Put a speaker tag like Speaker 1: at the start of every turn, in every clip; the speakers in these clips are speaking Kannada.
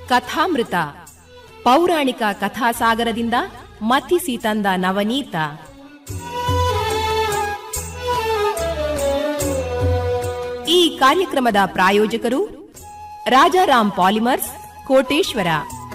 Speaker 1: ಕಥಾಮೃತ ಪೌರಾಣಿಕ ಕಥಾಸಾಗರದಿಂದ ಮಥಿಸಿ ತಂದ ನವನೀತ ಈ ಕಾರ್ಯಕ್ರಮದ ಪ್ರಾಯೋಜಕರು ರಾಜಾರಾಮ್ ಪಾಲಿಮರ್ಸ್ ಕೋಟೇಶ್ವರ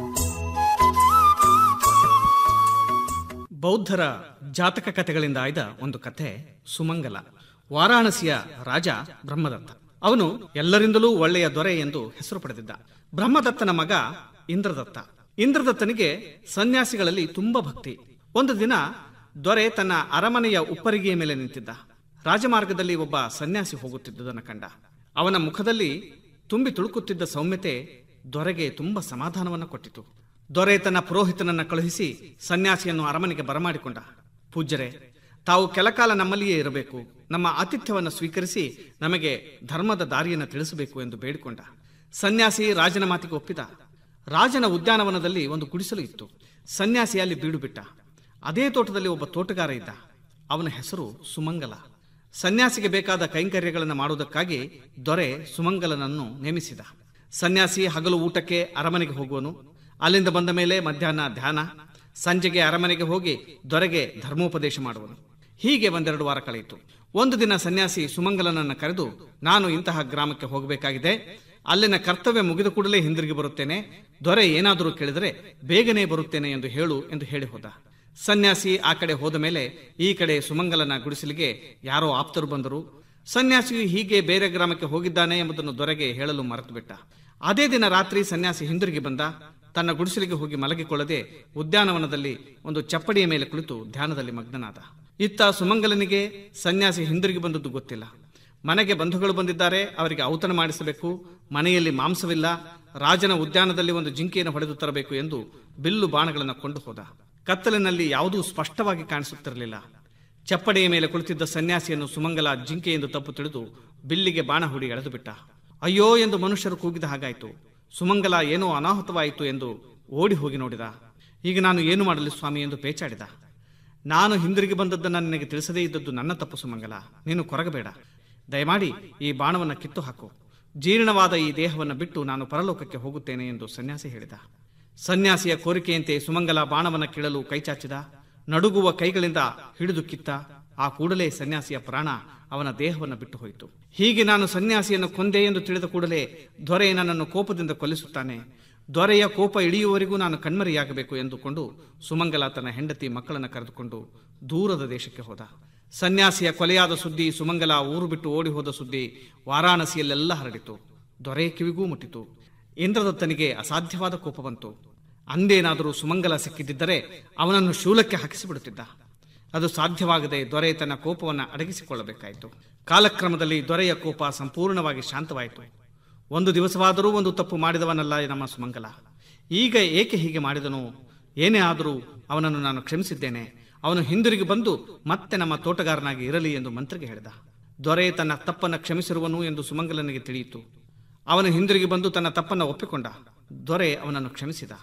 Speaker 2: ಬೌದ್ಧರ ಜಾತಕ ಕಥೆಗಳಿಂದ ಆಯ್ದ ಒಂದು ಕಥೆ ಸುಮಂಗಲ ವಾರಾಣಸಿಯ ರಾಜ ಬ್ರಹ್ಮದತ್ತ ಅವನು ಎಲ್ಲರಿಂದಲೂ ಒಳ್ಳೆಯ ದೊರೆ ಎಂದು ಹೆಸರು ಪಡೆದಿದ್ದ ಬ್ರಹ್ಮದತ್ತನ ಮಗ ಇಂದ್ರದತ್ತ ಇಂದ್ರದತ್ತನಿಗೆ ಸನ್ಯಾಸಿಗಳಲ್ಲಿ ತುಂಬಾ ಭಕ್ತಿ ಒಂದು ದಿನ ದೊರೆ ತನ್ನ ಅರಮನೆಯ ಉಪ್ಪರಿಗೆಯ ಮೇಲೆ ನಿಂತಿದ್ದ ರಾಜಮಾರ್ಗದಲ್ಲಿ ಒಬ್ಬ ಸನ್ಯಾಸಿ ಹೋಗುತ್ತಿದ್ದುದನ್ನು ಕಂಡ ಅವನ ಮುಖದಲ್ಲಿ ತುಂಬಿ ತುಳುಕುತ್ತಿದ್ದ ಸೌಮ್ಯತೆ ದೊರೆಗೆ ತುಂಬಾ ಸಮಾಧಾನವನ್ನು ಕೊಟ್ಟಿತು ದೊರೆ ತನ್ನ ಪುರೋಹಿತನನ್ನ ಕಳುಹಿಸಿ ಸನ್ಯಾಸಿಯನ್ನು ಅರಮನೆಗೆ ಬರಮಾಡಿಕೊಂಡ ಪೂಜ್ಯರೇ ತಾವು ಕೆಲಕಾಲ ನಮ್ಮಲ್ಲಿಯೇ ಇರಬೇಕು ನಮ್ಮ ಆತಿಥ್ಯವನ್ನು ಸ್ವೀಕರಿಸಿ ನಮಗೆ ಧರ್ಮದ ದಾರಿಯನ್ನು ತಿಳಿಸಬೇಕು ಎಂದು ಬೇಡಿಕೊಂಡ ಸನ್ಯಾಸಿ ರಾಜನ ಮಾತಿಗೆ ಒಪ್ಪಿದ ರಾಜನ ಉದ್ಯಾನವನದಲ್ಲಿ ಒಂದು ಗುಡಿಸಲು ಇತ್ತು ಸನ್ಯಾಸಿ ಅಲ್ಲಿ ಬೀಡು ಬಿಟ್ಟ ಅದೇ ತೋಟದಲ್ಲಿ ಒಬ್ಬ ತೋಟಗಾರ ಇದ್ದ ಅವನ ಹೆಸರು ಸುಮಂಗಲ ಸನ್ಯಾಸಿಗೆ ಬೇಕಾದ ಕೈಂಕರ್ಯಗಳನ್ನು ಮಾಡುವುದಕ್ಕಾಗಿ ದೊರೆ ಸುಮಂಗಲನನ್ನು ನೇಮಿಸಿದ ಸನ್ಯಾಸಿ ಹಗಲು ಊಟಕ್ಕೆ ಅರಮನೆಗೆ ಹೋಗುವನು ಅಲ್ಲಿಂದ ಬಂದ ಮೇಲೆ ಮಧ್ಯಾಹ್ನ ಧ್ಯಾನ ಸಂಜೆಗೆ ಅರಮನೆಗೆ ಹೋಗಿ ದೊರೆಗೆ ಧರ್ಮೋಪದೇಶ ಮಾಡುವನು ಹೀಗೆ ಒಂದೆರಡು ವಾರ ಕಳೆಯಿತು ಒಂದು ದಿನ ಸನ್ಯಾಸಿ ಸುಮಂಗಲನನ್ನ ಕರೆದು ನಾನು ಇಂತಹ ಗ್ರಾಮಕ್ಕೆ ಹೋಗಬೇಕಾಗಿದೆ ಅಲ್ಲಿನ ಕರ್ತವ್ಯ ಮುಗಿದ ಕೂಡಲೇ ಹಿಂದಿರುಗಿ ಬರುತ್ತೇನೆ ದೊರೆ ಏನಾದರೂ ಕೇಳಿದರೆ ಬೇಗನೆ ಬರುತ್ತೇನೆ ಎಂದು ಹೇಳು ಎಂದು ಹೇಳಿ ಹೋದ ಸನ್ಯಾಸಿ ಆ ಕಡೆ ಹೋದ ಮೇಲೆ ಈ ಕಡೆ ಸುಮಂಗಲನ ಗುಡಿಸಲಿಗೆ ಯಾರೋ ಆಪ್ತರು ಬಂದರು ಸನ್ಯಾಸಿಯು ಹೀಗೆ ಬೇರೆ ಗ್ರಾಮಕ್ಕೆ ಹೋಗಿದ್ದಾನೆ ಎಂಬುದನ್ನು ದೊರೆಗೆ ಹೇಳಲು ಮರೆತು ಬಿಟ್ಟ ಅದೇ ದಿನ ರಾತ್ರಿ ಸನ್ಯಾಸಿ ಹಿಂದಿರುಗಿ ಬಂದ ತನ್ನ ಗುಡಿಸಲಿಗೆ ಹೋಗಿ ಮಲಗಿಕೊಳ್ಳದೆ ಉದ್ಯಾನವನದಲ್ಲಿ ಒಂದು ಚಪ್ಪಡಿಯ ಮೇಲೆ ಕುಳಿತು ಧ್ಯಾನದಲ್ಲಿ ಮಗ್ನನಾದ ಇತ್ತ ಸುಮಂಗಲನಿಗೆ ಸನ್ಯಾಸಿ ಹಿಂದಿರುಗಿ ಬಂದದ್ದು ಗೊತ್ತಿಲ್ಲ ಮನೆಗೆ ಬಂಧುಗಳು ಬಂದಿದ್ದಾರೆ ಅವರಿಗೆ ಔತಣ ಮಾಡಿಸಬೇಕು ಮನೆಯಲ್ಲಿ ಮಾಂಸವಿಲ್ಲ ರಾಜನ ಉದ್ಯಾನದಲ್ಲಿ ಒಂದು ಜಿಂಕೆಯನ್ನು ಹೊಡೆದು ತರಬೇಕು ಎಂದು ಬಿಲ್ಲು ಬಾಣಗಳನ್ನು ಕೊಂಡು ಹೋದ ಕತ್ತಲಿನಲ್ಲಿ ಯಾವುದೂ ಸ್ಪಷ್ಟವಾಗಿ ಕಾಣಿಸುತ್ತಿರಲಿಲ್ಲ ಚಪ್ಪಡಿಯ ಮೇಲೆ ಕುಳಿತಿದ್ದ ಸನ್ಯಾಸಿಯನ್ನು ಸುಮಂಗಲ ಜಿಂಕೆ ಎಂದು ತಪ್ಪು ತಿಳಿದು ಬಿಲ್ಲಿಗೆ ಬಾಣ ಹೂಡಿ ಎಳೆದು ಬಿಟ್ಟ ಅಯ್ಯೋ ಎಂದು ಮನುಷ್ಯರು ಕೂಗಿದ ಹಾಗಾಯಿತು ಸುಮಂಗಲ ಏನೋ ಅನಾಹುತವಾಯಿತು ಎಂದು ಓಡಿ ಹೋಗಿ ನೋಡಿದ ಈಗ ನಾನು ಏನು ಮಾಡಲಿ ಸ್ವಾಮಿ ಎಂದು ಪೇಚಾಡಿದ ನಾನು ಹಿಂದಿರುಗಿ ಬಂದದ್ದನ್ನು ನಿನಗೆ ತಿಳಿಸದೇ ಇದ್ದದ್ದು ನನ್ನ ತಪ್ಪು ಸುಮಂಗಲ ನೀನು ಕೊರಗಬೇಡ ದಯಮಾಡಿ ಈ ಬಾಣವನ್ನು ಕಿತ್ತು ಹಾಕು ಜೀರ್ಣವಾದ ಈ ದೇಹವನ್ನು ಬಿಟ್ಟು ನಾನು ಪರಲೋಕಕ್ಕೆ ಹೋಗುತ್ತೇನೆ ಎಂದು ಸನ್ಯಾಸಿ ಹೇಳಿದ ಸನ್ಯಾಸಿಯ ಕೋರಿಕೆಯಂತೆ ಸುಮಂಗಲ ಬಾಣವನ್ನು ಕೀಳಲು ಕೈಚಾಚಿದ ನಡುಗುವ ಕೈಗಳಿಂದ ಹಿಡಿದು ಕಿತ್ತ ಆ ಕೂಡಲೇ ಸನ್ಯಾಸಿಯ ಪ್ರಾಣ ಅವನ ದೇಹವನ್ನು ಬಿಟ್ಟು ಹೋಯಿತು ಹೀಗೆ ನಾನು ಸನ್ಯಾಸಿಯನ್ನು ಕೊಂದೆ ಎಂದು ತಿಳಿದ ಕೂಡಲೇ ದೊರೆ ನನ್ನನ್ನು ಕೋಪದಿಂದ ಕೊಲ್ಲಿಸುತ್ತಾನೆ ದೊರೆಯ ಕೋಪ ಇಳಿಯುವವರೆಗೂ ನಾನು ಕಣ್ಮರೆಯಾಗಬೇಕು ಎಂದುಕೊಂಡು ಸುಮಂಗಲ ತನ್ನ ಹೆಂಡತಿ ಮಕ್ಕಳನ್ನು ಕರೆದುಕೊಂಡು ದೂರದ ದೇಶಕ್ಕೆ ಹೋದ ಸನ್ಯಾಸಿಯ ಕೊಲೆಯಾದ ಸುದ್ದಿ ಸುಮಂಗಲ ಊರು ಬಿಟ್ಟು ಓಡಿ ಹೋದ ಸುದ್ದಿ ವಾರಾಣಸಿಯಲ್ಲೆಲ್ಲ ಹರಡಿತು ದೊರೆ ಕಿವಿಗೂ ಮುಟ್ಟಿತು ಇಂದ್ರದತ್ತನಿಗೆ ಅಸಾಧ್ಯವಾದ ಕೋಪ ಬಂತು ಅಂದೇನಾದರೂ ಸುಮಂಗಲ ಸಿಕ್ಕಿದ್ದರೆ ಅವನನ್ನು ಶೂಲಕ್ಕೆ ಹಾಕಿಸಿಬಿಡುತ್ತಿದ್ದ ಅದು ಸಾಧ್ಯವಾಗದೆ ದೊರೆ ತನ್ನ ಕೋಪವನ್ನು ಅಡಗಿಸಿಕೊಳ್ಳಬೇಕಾಯಿತು ಕಾಲಕ್ರಮದಲ್ಲಿ ದೊರೆಯ ಕೋಪ ಸಂಪೂರ್ಣವಾಗಿ ಶಾಂತವಾಯಿತು ಒಂದು ದಿವಸವಾದರೂ ಒಂದು ತಪ್ಪು ಮಾಡಿದವನಲ್ಲ ನಮ್ಮ ಸುಮಂಗಲ ಈಗ ಏಕೆ ಹೀಗೆ ಮಾಡಿದನು ಏನೇ ಆದರೂ ಅವನನ್ನು ನಾನು ಕ್ಷಮಿಸಿದ್ದೇನೆ ಅವನು ಹಿಂದಿರುಗಿ ಬಂದು ಮತ್ತೆ ನಮ್ಮ ತೋಟಗಾರನಾಗಿ ಇರಲಿ ಎಂದು ಮಂತ್ರಿಗೆ ಹೇಳಿದ ದೊರೆ ತನ್ನ ತಪ್ಪನ್ನು ಕ್ಷಮಿಸಿರುವನು ಎಂದು ಸುಮಂಗಲನಿಗೆ ತಿಳಿಯಿತು ಅವನು ಹಿಂದಿರುಗಿ ಬಂದು ತನ್ನ ತಪ್ಪನ್ನು ಒಪ್ಪಿಕೊಂಡ ದೊರೆ ಅವನನ್ನು ಕ್ಷಮಿಸಿದ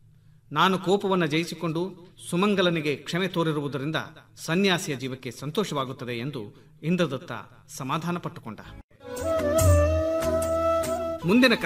Speaker 2: ನಾನು ಕೋಪವನ್ನು ಜಯಿಸಿಕೊಂಡು ಸುಮಂಗಲನಿಗೆ ಕ್ಷಮೆ ತೋರಿರುವುದರಿಂದ ಸನ್ಯಾಸಿಯ ಜೀವಕ್ಕೆ ಸಂತೋಷವಾಗುತ್ತದೆ ಎಂದು ಇಂದ್ರದತ್ತ ಸಮಾಧಾನ ಪಟ್ಟುಕೊಂಡ ಮುಂದಿನ